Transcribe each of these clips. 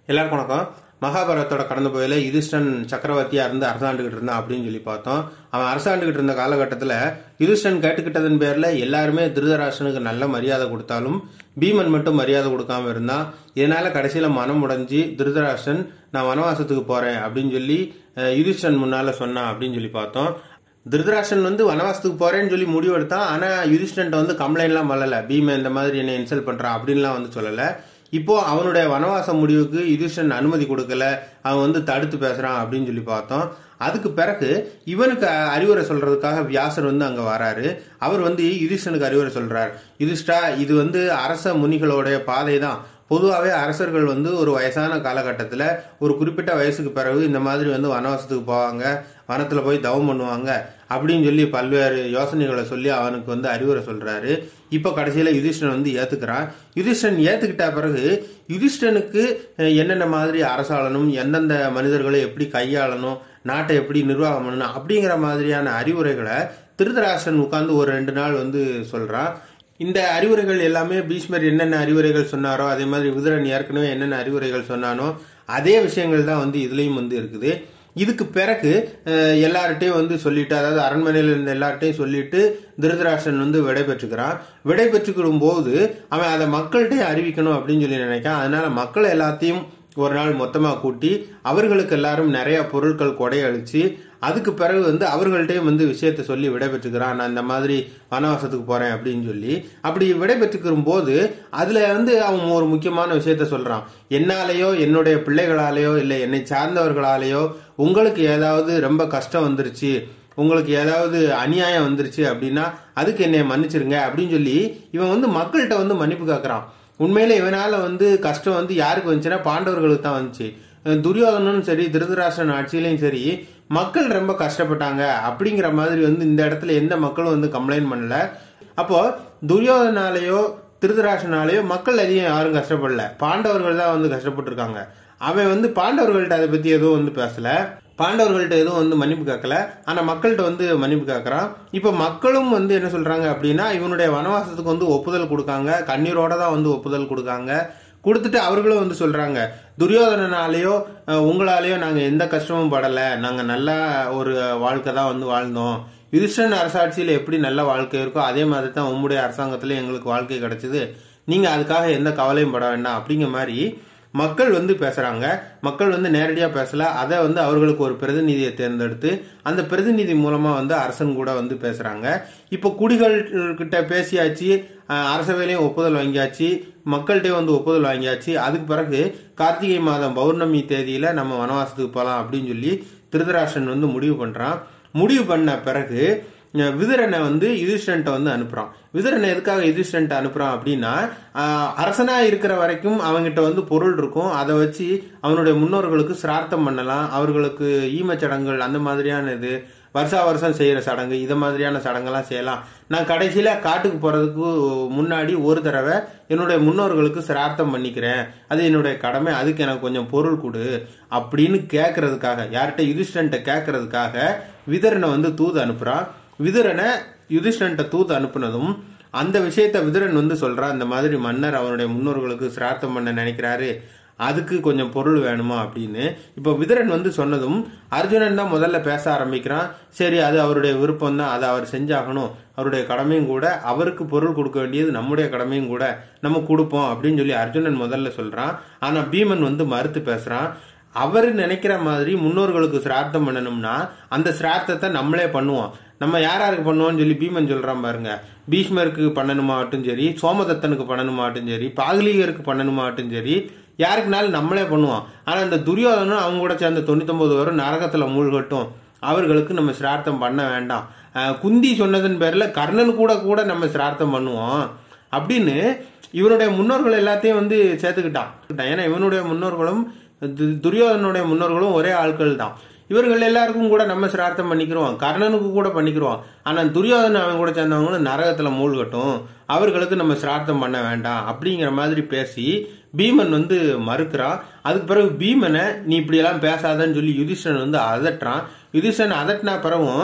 எல்லாருக்கும் வணக்கம் மகாபாரதத்தோட கடந்த போயில யுதிஷ்டன் சக்கரவர்த்தியா இருந்து அரசாண்டுகிட்டு இருந்தான் அப்படின்னு சொல்லி பார்த்தோம் அவன் அரசாண்டுகிட்டு இருந்த காலகட்டத்தில் யுதிஷ்டன் கேட்டுக்கிட்டதன் பேர்ல எல்லாருமே திருதராஷ்டனுக்கு நல்ல மரியாதை கொடுத்தாலும் பீமன் மட்டும் மரியாதை கொடுக்காம இருந்தான் இதனால கடைசியில மனம் உடைஞ்சு திருதராஷ்டன் நான் வனவாசத்துக்கு போறேன் அப்படின்னு சொல்லி அஹ், யுதிஷ்டன் முன்னால சொன்னான் அப்படின்னு சொல்லி பார்த்தோம் திருதராஷ்டன் வந்து வனவாசத்துக்கு போறேன்னு சொல்லி முடிவு எடுத்தான் ஆனா யுதிஷ்டன்ட்ட வந்து கம்ப்ளைண்ட்லாம் பண்ணல பீமன் இந்த மாதிரி என்னை இன்சல்ட் பண்றான் அப்படின்லாம் வந்து சொல்லல இப்போ அவனுடைய வனவாச முடிவுக்கு யுதிஷ்டன் அனுமதி கொடுக்கல அவன் வந்து தடுத்து பேசுறான் அப்படின்னு சொல்லி பார்த்தோம் அதுக்கு பிறகு இவனுக்கு அறிவுரை சொல்றதுக்காக வியாசர் வந்து அங்க வராரு அவர் வந்து யுதிஷ்டனுக்கு அறிவுரை சொல்றார் யுதிஷ்டா இது வந்து அரச முனிகளுடைய பாதை தான் பொதுவாகவே அரசர்கள் வந்து ஒரு வயசான காலகட்டத்தில் ஒரு குறிப்பிட்ட வயசுக்கு பிறகு இந்த மாதிரி வந்து வனவாசத்துக்கு போவாங்க வனத்தில் போய் தவம் பண்ணுவாங்க அப்படின்னு சொல்லி பல்வேறு யோசனைகளை சொல்லி அவனுக்கு வந்து அறிவுரை சொல்றாரு இப்போ கடைசியில் யுதிஷ்டன் வந்து ஏத்துக்கிறான் யுதிஷ்டன் ஏத்துக்கிட்ட பிறகு யுதிஷ்டனுக்கு அஹ், என்னென்ன மாதிரி அரசாளணும் எந்தெந்த மனிதர்களை எப்படி கையாளணும் நாட்டை எப்படி நிர்வாகம் பண்ணணும் அப்படிங்கிற மாதிரியான அறிவுரைகளை திருதராசன் உட்கார்ந்து ஒரு ரெண்டு நாள் வந்து சொல்றான் இந்த அறிவுரைகள் எல்லாமே பீஷ்மர் என்னென்ன அறிவுரைகள் சொன்னாரோ அதே மாதிரி விதுரன் ஏற்கனவே என்னென்ன அறிவுரைகள் சொன்னானோ அதே விஷயங்கள் தான் வந்து இதுலயும் வந்து இருக்குது இதுக்கு பிறகு அஹ், எல்லார்ட்டையும் வந்து சொல்லிட்டு அதாவது அரண்மனையில் இருந்த எல்லார்ட்டையும் சொல்லிட்டு திருதராஷ்டன் வந்து விடை பெற்றுக்கிறான் விடை பெற்றுக்கிடும் போது அவன் அதை மக்கள்கிட்ட அறிவிக்கணும் அப்படின்னு சொல்லி நினைக்கான் அதனால மக்கள் எல்லாத்தையும் ஒரு நாள் மொத்தமா கூட்டி அவர்களுக்கு எல்லாரும் நிறைய பொருட்கள் கொடையளிச்சு அதுக்கு பிறகு வந்து அவர்கள்ட்டையும் வந்து விஷயத்த சொல்லி விடைபெற்றுக்கிறான் நான் இந்த மாதிரி வனவாசத்துக்கு போறேன் அப்படின்னு சொல்லி அப்படி விடைபெற்றுக்கிற போது அதுல வந்து அவன் ஒரு முக்கியமான விஷயத்த சொல்றான் என்னாலேயோ என்னுடைய பிள்ளைகளாலேயோ இல்லை என்னை சார்ந்தவர்களாலேயோ உங்களுக்கு ஏதாவது ரொம்ப கஷ்டம் வந்துருச்சு உங்களுக்கு ஏதாவது அநியாயம் வந்துருச்சு அப்படின்னா அதுக்கு என்னை மன்னிச்சிருங்க அப்படின்னு சொல்லி இவன் வந்து மக்கள்கிட்ட வந்து மன்னிப்பு கேட்கறான் உண்மையில இவனால வந்து கஷ்டம் வந்து யாருக்கு வந்துச்சுன்னா பாண்டவர்களுக்கு தான் வந்துச்சு அஹ் துரியோதனும் சரி திருதராஷ்டிரன் ஆட்சியிலையும் சரி மக்கள் ரொம்ப கஷ்டப்பட்டாங்க அப்படிங்கிற மாதிரி வந்து இந்த இடத்துல எந்த மக்களும் வந்து கம்ப்ளைண்ட் பண்ணல அப்போ துரியோதனாலேயோ திருதராஷ்டனாலேயோ மக்கள் அதிகம் யாரும் கஷ்டப்படல பாண்டவர்கள் தான் வந்து கஷ்டப்பட்டிருக்காங்க அவன் வந்து பாண்டவர்கள்ட்ட அதை பத்தி எதுவும் வந்து பேசல பாண்டவர்கள்ட்ட எதுவும் வந்து மன்னிப்பு கேட்கல ஆனா மக்கள்கிட்ட வந்து மன்னிப்பு கேட்கறான் இப்ப மக்களும் வந்து என்ன சொல்றாங்க அப்படின்னா இவனுடைய வனவாசத்துக்கு வந்து ஒப்புதல் கொடுக்காங்க கண்ணீரோட தான் வந்து ஒப்புதல் கொடுக்காங்க கொடுத்துட்டு அவர்களும் வந்து சொல்றாங்க துரியோதனனாலேயோ அஹ், உங்களாலேயோ நாங்க எந்த கஷ்டமும் படல நாங்க நல்ல ஒரு வாழ்க்கை தான் வந்து வாழ்ந்தோம் யுதிஷ்டன் அரசாட்சியில எப்படி நல்ல வாழ்க்கை இருக்கோ அதே மாதிரி தான் உம்முடைய அரசாங்கத்துல எங்களுக்கு வாழ்க்கை கிடைச்சது நீங்க அதுக்காக எந்த கவலையும் பட வேண்டாம் அப்படிங்கிற மாதிரி மக்கள் வந்து பேசுறாங்க மக்கள் வந்து நேரடியா பேசல அதை வந்து அவர்களுக்கு ஒரு பிரதிநிதியை தேர்ந்தெடுத்து அந்த பிரதிநிதி மூலமா வந்து அரசன் கூட வந்து பேசுறாங்க இப்போ குடிகள் கிட்ட பேசியாச்சு அஹ், அரசவையிலையும் ஒப்புதல் வாங்கியாச்சு மக்கள்கிட்டயும் வந்து ஒப்புதல் வாங்கியாச்சு அதுக்கு பிறகு கார்த்திகை மாதம் பௌர்ணமி தேதியில நம்ம வனவாசத்துக்கு போலாம் அப்படின்னு சொல்லி திருதராஷ்டன் வந்து முடிவு பண்றான் முடிவு பண்ண பிறகு அஹ், விதுரனை வந்து யுதிஷ்டன்ட்ட வந்து அனுப்புறான் விதுரனை எதுக்காக யுதிஷ்டன்ட்ட அனுப்புறான் அப்படின்னா ஆஹ், அரசனா இருக்கிற வரைக்கும் அவங்கிட்ட வந்து பொருள் இருக்கும் அதை வச்சு அவனுடைய முன்னோர்களுக்கு சிரார்த்தம் பண்ணலாம் அவர்களுக்கு ஈமச் சடங்குகள் அந்த மாதிரியான இது வருஷா வருஷம் செய்யற சடங்கு இத மாதிரியான சடங்கெல்லாம் செய்யலாம் நான் கடைசியில காட்டுக்கு போறதுக்கு முன்னாடி ஒரு தடவை என்னுடைய முன்னோர்களுக்கு சிரார்த்தம் பண்ணிக்கிறேன் அது என்னுடைய கடமை அதுக்கு எனக்கு கொஞ்சம் பொருள் கொடு அப்படின்னு கேட்கறதுக்காக யார்கிட்ட யுதிஷ்டன்ட்ட கேட்கறதுக்காக விதரனை வந்து தூது அனுப்புறான் விதுரனை யுதிஷ்டன்ட்ட தூது அனுப்புனதும் அந்த விஷயத்த விதுரன் வந்து சொல்றான் இந்த மாதிரி மன்னர் அவனுடைய முன்னோர்களுக்கு சிரார்த்தம் பண்ண நினைக்கிறாரு அதுக்கு கொஞ்சம் பொருள் வேணுமா அப்படின்னு இப்போ விதுரன் வந்து சொன்னதும் அர்ஜுனன் தான் முதல்ல பேச ஆரம்பிக்கிறான் சரி அது அவருடைய விருப்பம் தான் அதை அவர் செஞ்சாகணும் அவருடைய கடமையும் கூட அவருக்கு பொருள் கொடுக்க வேண்டியது நம்முடைய கடமையும் கூட நம்ம கொடுப்போம் அப்படின்னு சொல்லி அர்ஜுனன் முதல்ல சொல்றான் ஆனா பீமன் வந்து மறுத்து பேசுறான் அவர் நினைக்கிற மாதிரி முன்னோர்களுக்கு சிரார்த்தம் பண்ணணும்னா அந்த சிரார்த்தத்தை நம்மளே பண்ணுவோம் நம்ம யார் யாருக்கு பண்ணுவோம்னு சொல்லி பீமன் சொல்றான் பாருங்க பீஷ்மருக்கு பண்ணணுமாட்டும் சரி சோமதத்தனுக்கு பண்ணணுமாட்டும் சரி பாகலீகருக்கு பண்ணணுமாட்டும் சரி யாருக்குனாலும் நம்மளே பண்ணுவோம் ஆனா இந்த துரியோதனும் அவங்க கூட சேர்ந்த தொண்ணூத்தொன்பது வரும் நரகத்துல மூழ்கட்டும் அவர்களுக்கு நம்ம சிரார்த்தம் பண்ண வேண்டாம் அஹ் குந்தி சொன்னதன் பேர்ல கர்ணன் கூட கூட நம்ம சிரார்த்தம் பண்ணுவோம் அப்படின்னு இவனுடைய முன்னோர்கள் எல்லாத்தையும் வந்து சேர்த்துக்கிட்டான் ஏன்னா இவனுடைய முன்னோர்களும் து- துரியோதனுடைய முன்னோர்களும் ஒரே ஆட்கள் தான் இவர்கள் எல்லாருக்கும் கூட நம்ம சிரார்த்தம் பண்ணிக்கிறோம் கர்ணனுக்கு கூட பண்ணிக்கிறோம் ஆனா துரியோதனன் அவன் கூட சேர்ந்தவங்களும் நரகத்துல மூழ்கட்டும் அவர்களுக்கு நம்ம சிரார்த்தம் பண்ண வேண்டாம் அப்படிங்கிற மாதிரி பேசி பீமன் வந்து மறுக்கிறான் அதுக்கு பிறகு பீமனை நீ இப்படி எல்லாம் பேசாதன்னு சொல்லி யுதிஷ்டன் வந்து அதட்டுறான் யுதிஷ்டன் அதட்டினா பிறகும்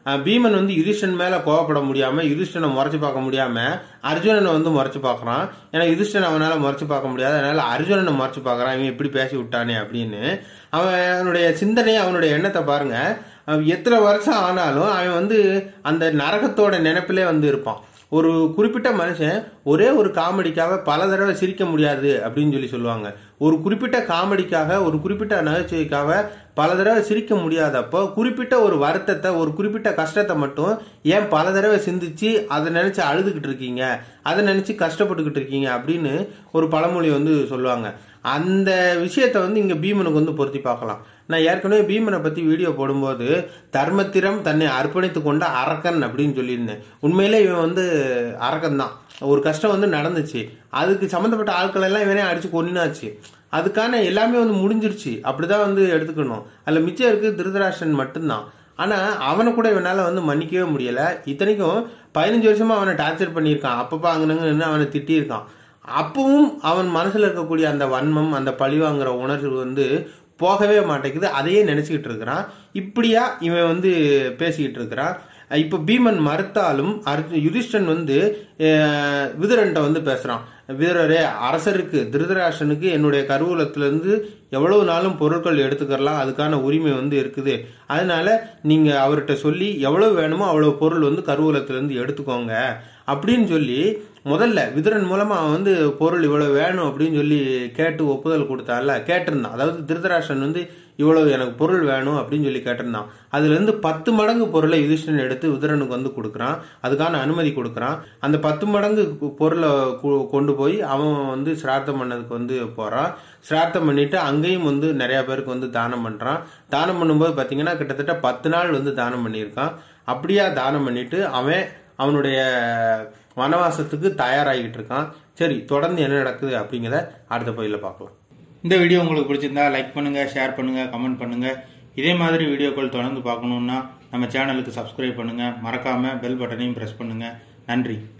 அஹ், பீமன் வந்து யுதிஷ்டன் மேல கோவப்பட முடியாம யுதிஷ்டனை முறைச்சு பார்க்க முடியாம அர்ஜுனனை வந்து முறைச்சு பார்க்கறான் ஏன்னா யுதிஷ்டன் அவனால முறைச்சு பார்க்க முடியாது அதனால அர்ஜுனனை முறைச்சு பார்க்கறான் இவன் இப்படி பேசி விட்டானே அப்படின்னு அவனுடைய சிந்தனை அவனுடைய எண்ணத்தை பாருங்க அவன் எத்தனை வருஷம் ஆனாலும் அவன் வந்து அந்த நரகத்தோட நினைப்பிலே வந்து இருப்பான் ஒரு குறிப்பிட்ட மனுஷன் ஒரே ஒரு காமெடிக்காக பல தடவை சிரிக்க முடியாது அப்படின்னு சொல்லி சொல்லுவாங்க ஒரு குறிப்பிட்ட காமெடிக்காக ஒரு குறிப்பிட்ட நகைச்சுவைக்காக பல தடவை சிரிக்க முடியாதப்போ குறிப்பிட்ட ஒரு வருத்தத்தை ஒரு குறிப்பிட்ட கஷ்டத்தை மட்டும் ஏன் பல தடவை சிந்திச்சு அதை நினைச்சு அழுதுகிட்டு இருக்கீங்க அதை நினைச்சு கஷ்டப்பட்டுக்கிட்டு இருக்கீங்க அப்படின்னு ஒரு பழமொழி வந்து சொல்லுவாங்க அந்த விஷயத்தை வந்து இங்க பீமனுக்கு வந்து பொருத்தி பார்க்கலாம் நான் ஏற்கனவே பீமனை பத்தி வீடியோ போடும்போது தர்மத்திரம் தன்னை அர்ப்பணித்து கொண்ட அரக்கன் அப்படின்னு சொல்லியிருந்தேன் உண்மையிலே இவன் வந்து அரக்கன் தான் ஒரு கஷ்டம் வந்து நடந்துச்சு அதுக்கு சம்மந்தப்பட்ட ஆட்கள் எல்லாம் இவனே அடிச்சு கொன்னாச்சு அதுக்கான எல்லாமே வந்து முடிஞ்சிருச்சு அப்படிதான் வந்து எடுத்துக்கணும் அதுல மிச்சம் இருக்கு திருதராஷ்டிரன் மட்டும்தான் ஆனா அவனை கூட இவனால வந்து மன்னிக்கவே முடியல இத்தனைக்கும் பதினஞ்சு வருஷமா அவனை டார்ச்சர் பண்ணியிருக்கான் அப்பப்ப அங்கனங்க நின்று அவனை திட்டியிருக்கான் அப்பவும் அவன் மனசுல இருக்கக்கூடிய அந்த வன்மம் அந்த பழிவாங்கிற உணர்வு வந்து போகவே மாட்டேங்குது அதையே நினைச்சுக்கிட்டு இருக்கிறான் இப்படியா இவன் வந்து பேசிக்கிட்டு இருக்கிறான் இப்ப பீமன் மறுத்தாலும் அர்ஜு யுதிஷ்டன் வந்து அஹ், விதுரன்ட்ட வந்து பேசுறான் வீரரே அரசருக்கு திருதராஷ்டனுக்கு என்னுடைய கருவூலத்திலிருந்து எவ்வளவு நாளும் பொருட்கள் எடுத்துக்கலாம் அதுக்கான உரிமை வந்து இருக்குது அதனால நீங்க அவர்கிட்ட சொல்லி எவ்வளவு வேணுமோ அவ்வளவு பொருள் வந்து கருவூலத்திலிருந்து எடுத்துக்கோங்க அப்படின்னு சொல்லி முதல்ல விதுரன் மூலமா அவன் வந்து பொருள் இவ்வளவு வேணும் அப்படின்னு சொல்லி கேட்டு ஒப்புதல் கொடுத்தான்ல கேட்டிருந்தான் அதாவது திருதராஷ்டன் வந்து இவ்வளவு எனக்கு பொருள் வேணும் அப்படின்னு சொல்லி கேட்டிருந்தான் அதுல இருந்து பத்து மடங்கு பொருளை யுதிஷ்டன் எடுத்து விதுரனுக்கு வந்து கொடுக்குறான் அதுக்கான அனுமதி கொடுக்குறான் அந்த பத்து மடங்கு கு- பொருளை கு- கொண்டு போய் அவன் வந்து சிரார்த்தம் பண்ணதுக்கு வந்து போறான் சிரார்த்தம் பண்ணிட்டு அங்கேயும் வந்து நிறைய பேருக்கு வந்து தானம் பண்றான் தானம் பண்ணும்போது பாத்தீங்கன்னா கிட்டத்தட்ட பத்து நாள் வந்து தானம் பண்ணியிருக்கான் அப்படியா தானம் பண்ணிட்டு அவன் அவனுடைய வனவாசத்துக்கு தயாராகிட்டு இருக்கான் சரி தொடர்ந்து என்ன நடக்குது அப்படிங்கிறத அடுத்த பகுதியில் பார்க்கலாம் இந்த வீடியோ உங்களுக்கு பிடிச்சிருந்தா லைக் பண்ணுங்க ஷேர் பண்ணுங்க கமெண்ட் பண்ணுங்க இதே மாதிரி வீடியோக்கள் தொடர்ந்து பார்க்கணுன்னா நம்ம சேனலுக்கு சப்ஸ்கிரைப் பண்ணுங்க மறக்காம பெல் பட்டனையும் பிரஸ் பண்ணுங்க நன்றி